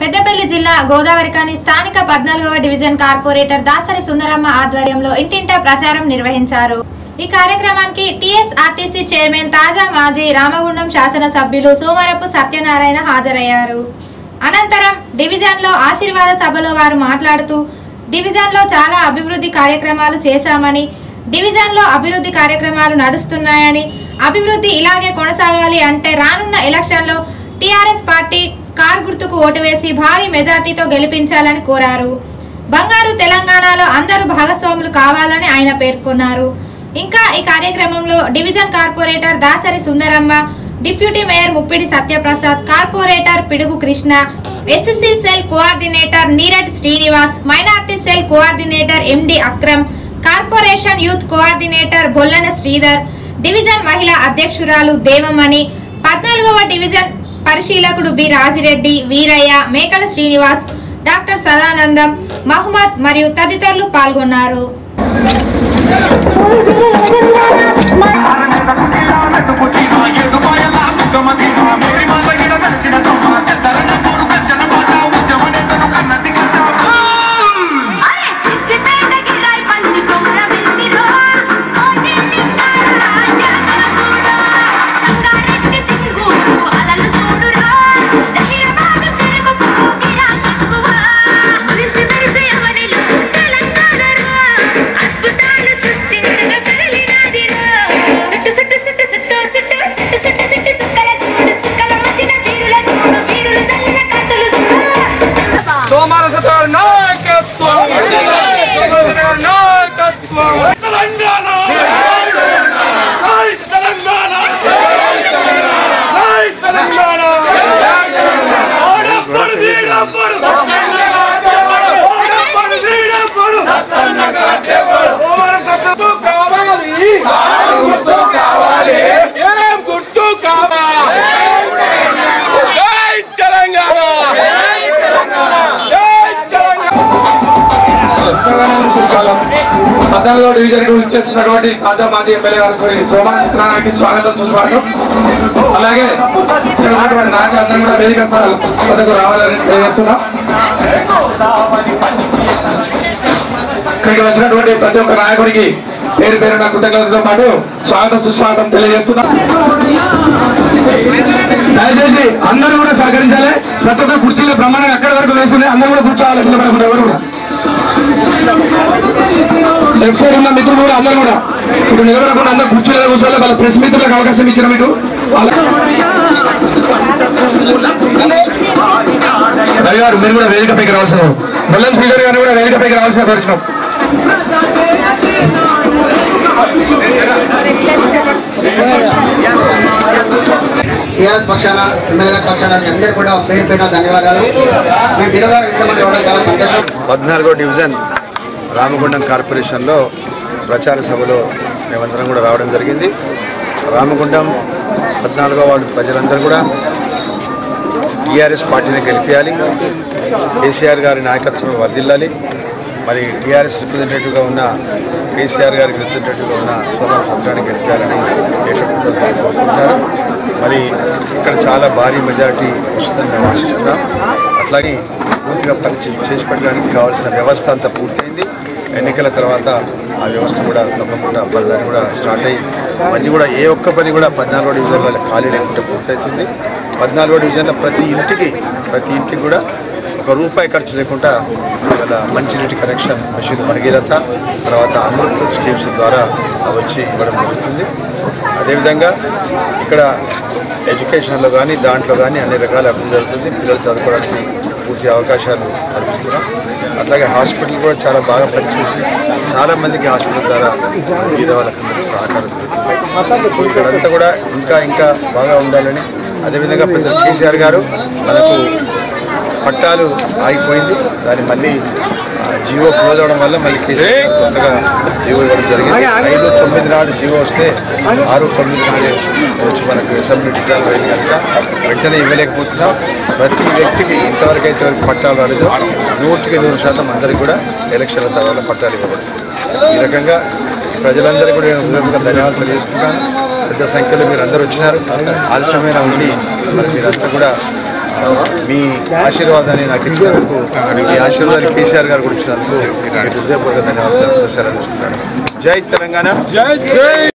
పెద్దపల్లి జిల్లా గోదావరికాని స్థానిక పద్నాలుగవ డివిజన్ కార్పొరేటర్ దాసరి సుందరమ్మ ఆధ్వర్యంలో ఇంటింటా ప్రచారం నిర్వహించారు ఈ కార్యక్రమానికి టీఎస్ఆర్టీసీ చైర్మన్ తాజా మాజీ రామగుండం శాసనసభ్యులు సోమరపు సత్యనారాయణ హాజరయ్యారు అనంతరం డివిజన్లో ఆశీర్వాద సభలో వారు మాట్లాడుతూ డివిజన్లో చాలా అభివృద్ధి కార్యక్రమాలు చేశామని డివిజన్లో అభివృద్ధి కార్యక్రమాలు నడుస్తున్నాయని అభివృద్ధి ఇలాగే కొనసాగాలి అంటే రానున్న ఎలక్షన్లో టీఆర్ఎస్ పార్టీ కార్ గుర్తుకు ఓటు వేసి భారీ మెజార్టీతో గెలిపించాలని కోరారు బంగారు తెలంగాణలో అందరూ భాగస్వాములు కావాలని ఆయన పేర్కొన్నారు ఇంకా ఈ కార్యక్రమంలో division corporator Dasari Sundaramma deputy mayor Muppidi Satyaprasad corporator Pidugu Krishna SSC cell coordinator Neeraj Srinivas minority cell coordinator MD Akram corporation youth coordinator Bollana Sridhar division మహిళా అధ్యక్షురాలు దేవమణి పద్నాలుగవ డివిజన్ పరిశీలకుడు బి రాజిరెడ్డి వీరయ్య మేకల శ్రీనివాస్ డాక్టర్ సదానందం మహమ్మద్ మరియు తదితరులు పాల్గొన్నారు అరే సిద్దిపేట గిరాయి పంది కొమర వెల్లిరో కోటిల్లి తారా జాతర చూడో సంగారెడ్డి సింగూరు అలలు చూడురో జహీరాబాద్ తిరుగుకు గిరా ఎక్కువ మురిసి మెరిసి అవనిలో తెలంగాణరో అద్భుతాలు సృష్టించగా కదలినాదిరో సుట్టు సుట్టు సుట్టు సుట్టు సుట్టు సుట్టు సుట్టు సుట్టు సుక్కల చూడు సుక్కల మధ్యన తీరుల చూడు తీరులు చల్లిన కత్తులు చూడు సోమరసత నాయకత్వం సోమరసత నాయకత్వం తెలంగాణ జై తెలంగాణ జై తెలంగాణ ఓడప్పుడు వీడప్పుడు ఓడప్పుడు వీడప్పుడు గుర్తు కావాలి ఏం గుర్తు కావాలి జై తెలంగాణ జై తెలంగాణ పద్నాలుగో డివిజన్ కు ఇచ్చేస్తున్నటువంటి తాజా మాజీ ఎమ్మెల్యే గారు శ్రీ సోమన్ చిత్రానికి స్వాగతం సుస్వాగతం అలాగే ఇక్కడ ఉన్నటువంటి నాయకులందరూ కూడా వేదిక స్థానాల వద్దకు రావాలని తెలియజేస్తున్నాం ఇక్కడికి వచ్చినటువంటి ప్రతి ఒక్క నాయకుడికి పేరు పేరున కృతజ్ఞతలతో పాటు స్వాగతం సుస్వాగతం తెలియజేస్తున్నాం దయచేసి అందరూ కూడా సహకరించాలి ప్రతి ఒక్క కుర్చీలో బ్రహ్మాండంగా ఎక్కడి వరకు వేస్తుంది అందరూ కూడా కూర్చోవాలి కింద పడకుండా ఎవరు కూడా లెఫ్ట్ సైడ్ ఉన్న మిత్రులు కూడా అందరూ కూడా ఇప్పుడు నిలబడకుండా అందరూ కుర్చీలో కూర్చోవాలి వాళ్ళ ప్రెస్ మిత్రులకు అవకాశం ఇచ్చిన మీకు వాళ్ళ- రవి గారు మీరు కూడా వేదికపైకి రావాల్సిన బెల్లం శ్రీగారు గారు కూడా వేదికపైకి రావాల్సిన పరిచయం టీఆర్ఎస్ పక్షాన ఎమ్మెల్యే పక్షాన మీ అందరికీ కూడా పేరు పేరున ధన్యవాదాలు మీ పిల్లగారు ఇంతమంది ఇవ్వడం చాలా సంతోషం పద్నాలుగో డివిజన్ రామగుండం కార్పొరేషన్లో ప్రచార సభలో మేమందరం కూడా రావడం జరిగింది రామగుండం పద్నాలుగో వార్డు ప్రజలందరూ కూడా టీఆర్ఎస్ పార్టీని గెలిపించాలి కేసీఆర్ గారి నాయకత్వం వర్ధిల్లాలి మరి టీఆర్ఎస్ రిప్రజెంటేటివ్గా ఉన్న కేసీఆర్ గారికి రిప్రజెంటేటివ్గా ఉన్న సోమర సత్రాన్ని గెలిపించాలని దేశ ప్రజలు కోరుకుంటున్నారు మరి ఇక్కడ చాలా భారీ మెజారిటీ వస్తుందని మేము ఆశిస్తున్నాం అట్లాగే పూర్తిగా పరిచయం చేసి పెట్టడానికి కావాల్సిన వ్యవస్థ అంతా పూర్తయింది ఎన్నికల తర్వాత ఆ వ్యవస్థ కూడా తప్పకుండా పనులని కూడా స్టార్ట్ అయ్యి అన్నీ కూడా ఏ ఒక్క పని కూడా పద్నాలుగో డివిజన్లో ఖాళీ లేకుండా పూర్తవుతుంది పద్నాలుగో డివిజన్లో ప్రతి ఇంటికి ప్రతి ఇంటికి కూడా ఒక రూపాయి ఖర్చు లేకుండా ఇవాళ మంచినీటి కనెక్షన్ మిషన్ భగీరథ తర్వాత అమృత్ స్కీమ్స్ ద్వారా అవి వచ్చి ఇవ్వడం జరుగుతుంది అదేవిధంగా ఇక్కడ ఎడ్యుకేషన్లో కానీ దాంట్లో కానీ అన్ని రకాల అభివృద్ధి జరుగుతుంది పిల్లలు చదువుకోవడానికి పూర్తి అవకాశాలు కల్పిస్తున్నాం అట్లాగే హాస్పిటల్ కూడా చాలా బాగా పనిచేసి చాలా మందికి హాస్పిటల్ ద్వారా పేద వాళ్ళకందరికీ సహకారం జరుగుతుంది ఇక్కడంతా కూడా ఇంకా ఇంకా బాగా ఉండాలని అదేవిధంగా పెద్ద కేసీఆర్ గారు మనకు పట్టాలు ఆగిపోయింది దాన్ని మళ్ళీ ఆ, జీవో క్లోజ్ అవడం వల్ల మళ్ళీ కేసీఆర్ గారు కొత్తగా జీవో ఇవ్వడం జరిగింది ఐదు తొమ్మిది నాడు జీవో వస్తే ఆరు తొమ్మిది నాడే వచ్చి మనకు అసెంబ్లీ డిజాల్వ్ అయింది కనుక వెంటనే ఇవ్వలేకపోతున్నాం ప్రతి వ్యక్తికి ఇంతవరకు అయితే పట్టాలు రాలేదో నూటికి నూరు శాతం అందరికీ కూడా ఎలక్షన్ల తర్వాత పట్టాలు ఇవ్వబడుతుంది ఈ రకంగా ప్రజలందరికీ కూడా నేను హృదయపూర్వక ధన్యవాదాలు తెలియజేసుకుంటాను పెద్ద సంఖ్యలో మీరు అందరూ వచ్చినారు ఆలస్యమైన ఉండి మరి మీరంతా కూడా మీ ఆశీర్వాదాన్ని నాకు ఇచ్చినందుకు మీ ఆశీర్వాదాన్ని కేసీఆర్ గారు కూడా ఇచ్చినందుకు మీకు హృదయపూర్వక ధన్యవాదాలు తెలుపుతూ సెలవు తీసుకుంటాను జై తెలంగాణ జై జై